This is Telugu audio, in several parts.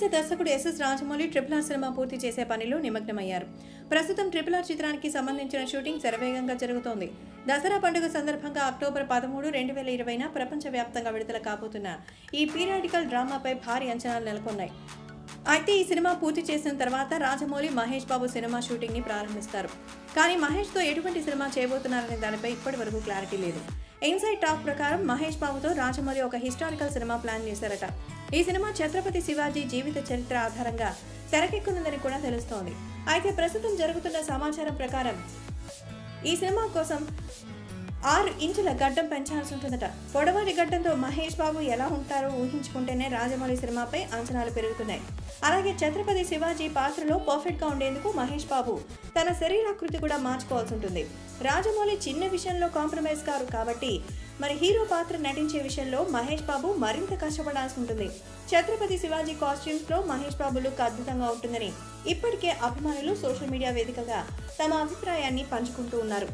దిగ్గజ దర్శకుడు SS Rajamouli triple R cinema పూర్తి చేసే పనిలో నిమగ్నమయ్యారు ప్రస్తుతం ట్రిపుల్ ఆర్ చిత్రానికి సంబంధించిన షూటింగ్ శరవేగంగా జరుగుతోంది దసరా పండుగ సందర్భంగా అక్టోబర్ పదమూడు రెండు వేల ఇరవైన ప్రపంచవ్యాప్తంగా విడుదల కాబోతున్న ఈ పీరియాడికల్ డ్రామాపై భారీ అంచనాలు నెలకొన్నాయి అయితే ఈ సినిమా పూర్తి చేసిన తర్వాత రాజమౌళి మహేష్ బాబు సినిమా షూటింగ్ ని ప్రారంభిస్తారు కానీ మహేష్ తో ఎటువంటి సినిమా చేయబోతున్నారనే దానిపై ఇప్పటి వరకు క్లారిటీ లేదు ఇన్సైడ్ టాక్ ప్రకారం మహేష్ బాబుతో రాజమౌళి ఒక హిస్టారికల్ సినిమా ప్లాన్ చేశారట ఈ సినిమా ఛత్రపతి శివాజీ జీవిత చరిత్ర ఆధారంగా తెరకెక్కనుందని కూడా తెలుస్తోంది అయితే ప్రస్తుతం జరుగుతున్న సమాచారం ప్రకారం ఈ సినిమా కోసం ఆరు ఇంచుల గడ్డం పెంచాల్సి ఉంటుందట పొడవాటి గడ్డంతో మహేష్ బాబు ఎలా ఉంటారో ఊహించుకుంటేనే రాజమౌళి సినిమాపై అంచనాలు పెరుగుతున్నాయి అలాగే ఛత్రపతి శివాజీ పాత్రలో పర్ఫెక్ట్ గా ఉండేందుకు మహేష్ బాబు తన శరీరాకృతి కూడా మార్చుకోవాల్సి ఉంటుంది రాజమౌళి చిన్న విషయంలో కాంప్రమైజ్ కారు కాబట్టి మరి హీరో పాత్ర నటించే విషయంలో మహేష్ బాబు మరింత కష్టపడాల్సి ఉంటుంది ఛత్రపతి శివాజీ కాస్ట్యూమ్స్ లో మహేష్ బాబు లుక్ అద్భుతంగా ఉంటుందని ఇప్పటికే అభిమానులు సోషల్ మీడియా వేదికగా తమ అభిప్రాయాన్ని పంచుకుంటూ ఉన్నారు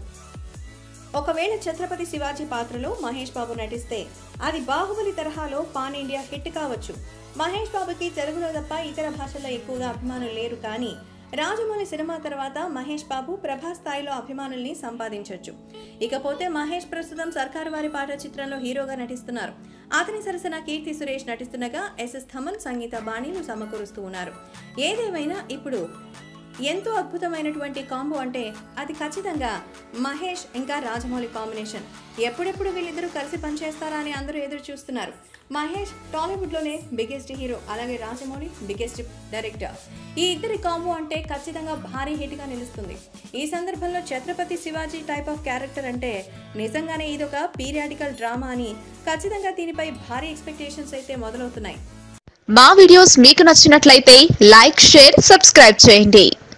ఒకవేళ ఛత్రపతి శివాజీ పాత్రలో మహేష్ బాబు నటిస్తే అది బాహుబలి తరహాలో పాన్ ఇండియా హిట్ కావచ్చు మహేష్ బాబుకి తెలుగులో తప్ప ఇతర భాషల్లో ఎక్కువగా అభిమానులు లేరు కానీ రాజమౌళి సినిమా తర్వాత మహేష్ బాబు ప్రభా స్థాయిలో అభిమానుల్ని సంపాదించవచ్చు ఇకపోతే మహేష్ ప్రస్తుతం సర్కారు వారి పాట చిత్రంలో హీరోగా నటిస్తున్నారు అతని సరసన కీర్తి సురేష్ నటిస్తుండగా ఎస్ఎస్ థమన్ సంగీత బాణీలు సమకూరుస్తూ ఉన్నారు ఏదేమైనా ఇప్పుడు ఎంతో అద్భుతమైనటువంటి కాంబో అంటే అది ఖచ్చితంగా మహేష్ ఇంకా రాజమౌళి కాంబినేషన్ ఎప్పుడెప్పుడు వీళ్ళిద్దరూ కలిసి పనిచేస్తారా అని అందరూ ఎదురు చూస్తున్నారు మహేష్ టాలీవుడ్లోనే బిగ్గెస్ట్ హీరో అలాగే రాజమౌళి బిగ్గెస్ట్ డైరెక్టర్ ఈ ఇద్దరి కాంబో అంటే ఖచ్చితంగా భారీ హిట్గా నిలుస్తుంది ఈ సందర్భంలో Chhatrapati Shivaji type of character అంటే నిజంగానే ఇదొక పీరియాడికల్ డ్రామా అని ఖచ్చితంగా దీనిపై భారీ ఎక్స్పెక్టేషన్స్ అయితే మొదలవుతున్నాయి మా వీడియోస్ మీకు నచ్చినట్లయితే లైక్ షేర్ సబ్స్క్రైబ్ చేయండి